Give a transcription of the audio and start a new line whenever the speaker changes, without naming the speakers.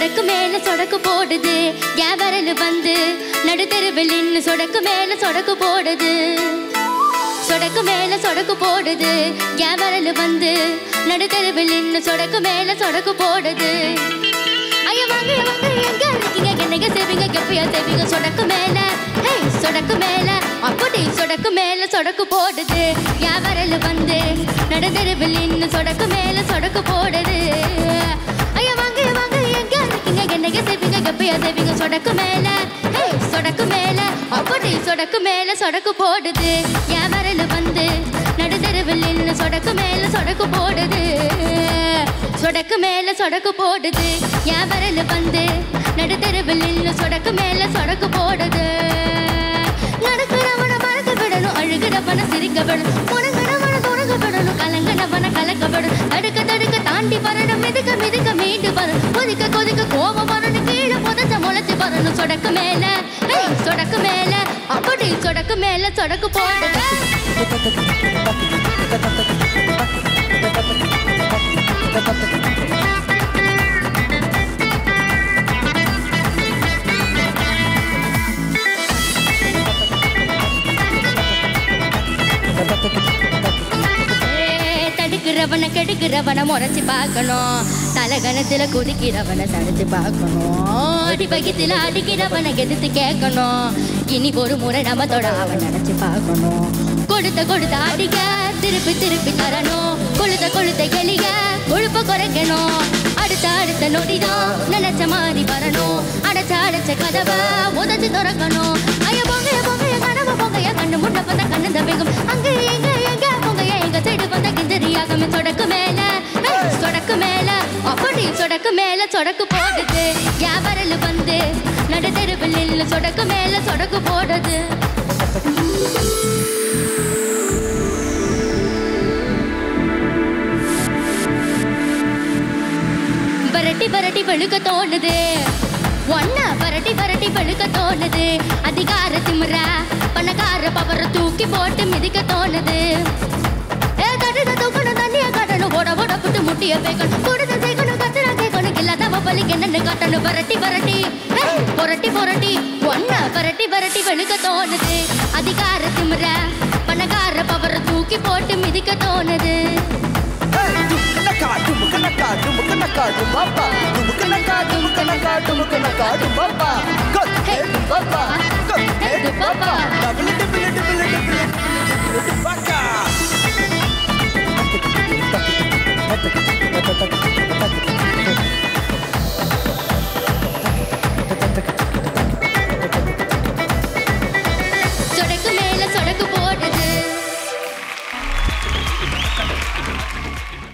சொடக்கு மேல சொடக்கு போடுது வியாபாரல் வந்து நடுத்தெருவில் நின்னு சொடக்கு மேல சொடக்கு போடுது சொடக்கு மேல சொடக்கு போடுது வியாபாரல் வந்து நடுத்தெருவில் நின்னு சொடக்கு மேல சொடக்கு போடுது ஐயா வாங்க வாங்க எங்க இருக்கீங்க என்னங்க செய்வீங்க எப்பயா செய்வீங்க சொடக்கு மேல ஹே சொடக்கு மேல அப்படி சொடக்கு மேல சொடக்கு போடுது வியாபாரல் வந்து நடுத்தெருவில் நின்னு சொடக்கு மேல சொடக்கு போடுது ஐயா வாங்க வாங்க எங்க இருக்கீங்க என்னங்க செய்வீங்க எப்பயா செய்வீங்க சொடக்கு மேல ஹே சொடக்கு மேல அப்படி சொடக்கு மேல சொடக்கு போடுது வியாபாரல் வந்து நடுத்தெருவில் நின்னு சொடக்கு மேல சொடக்கு போடுது சொடக்கு மேல சொடக்கு போடுது வியாபாரல் வந்து நடுத்தெருவில் நின்னு சொடக்கு மேல சொடக்கு போடுது நடக்கிறவன மறக்க விடணும் அழுகிறவன சிரிக்க விடணும் முடங்கினவன தொடங்க விடணும் கலங்கினவன கலக்க விடணும் தடுக்க தடுக்க தாண்டி வரணும் மிதுக்க மிதுக்க மீண்டு வரணும் கொதிக்க கொதிக்க கோபம் வரணும் கீழே புதச்ச முளைச்சு வரணும் சொடக்கு மேல ஏய், சொடக்கு மேல அப்படி சொடக்கு மேல சொடக்கு போடுது ஏ, தடுக்கிறவன கெடுக்கிறவன முறைச்சு பார்க்கணும் தலகணத்துல குதிக்கிறவன தடுத்து பார்க்கணும் அடி பக்கத்துல அடிக்கிறவன எதிர்த்து கேட்கணும் இனி ஒரு முறை நம்ம தொட அவன் நினைச்சு பார்க்கணும் கொடுத்த கொடுத்த அடிக்க திருப்பி திருப்பி தரணும் கொழுத்த கொழுத்த எலிய கொழுப்ப குறைக்கணும் அடுத்த அடுத்த நொடிதான் நினைச்ச மாதிரி வரணும் அடைச்ச அடைச்ச கதவை உதச்சு திறக்கணும் ஐய பொங்க பொங்க கனவு பொங்க கண்ணு முன்ன பார்த்தா கண்ணு தம்பிக்கும் அங்க எங்க எங்க பொங்க எங்க சைடு வந்த கிஞ்சரியாகமே சொடக்கு மேல ஏய், சொடக்கு மேல அப்படி சொடக்கு மேல சொடக்கு போடுது வியாபாரல் வந்து நடுத்தெருவில் நின்னு சொடக்கு மேல சொடக்கு போடுது பரட்டி பரட்டி வெளுக்க தோணுது ஒன்ன பரட்டி பரட்டி வெளுக்க தோணுது அதிகார திமிர பணக்கார பவர தூக்கி போட்டு மிதிக்க தோணுது ஏ தடுக்க தூக்கணும் தண்ணிய காட்டணும் ஓட ஓட புட்டு முட்டிய பேக்கணும் கொடுத்த சேர்க்கணும் கத்துறா கேட்கணும் இல்லாதவ பலிக்கு என்னன்னு காட்டணும் பரட்டி பரட்டி ஏய், புரட்டி புரட்டி ஒன்ன பரட்டி பரட்டி வெளுக்க தோணுது அதிகார திமிர பணக்கார பவர தூக்கி போட்டு மிதிக்க தோணுது
டுமுக்கனக்கா டுமுக்கனக்கா டுமுக்கனக்கா டும்பாப்பா டுமுக்கனக்கா டுமுக்கனக்கா டுமுக்கனக்கா டும்பாப்பா கொத் ஹே டும்பாப்பா கொத் ஹே டும்பாப்பா டபுள் டபுள் டபுள் டபுள் டும்பாக்கா
சொடக்கு மேல சொடக்கு போடுது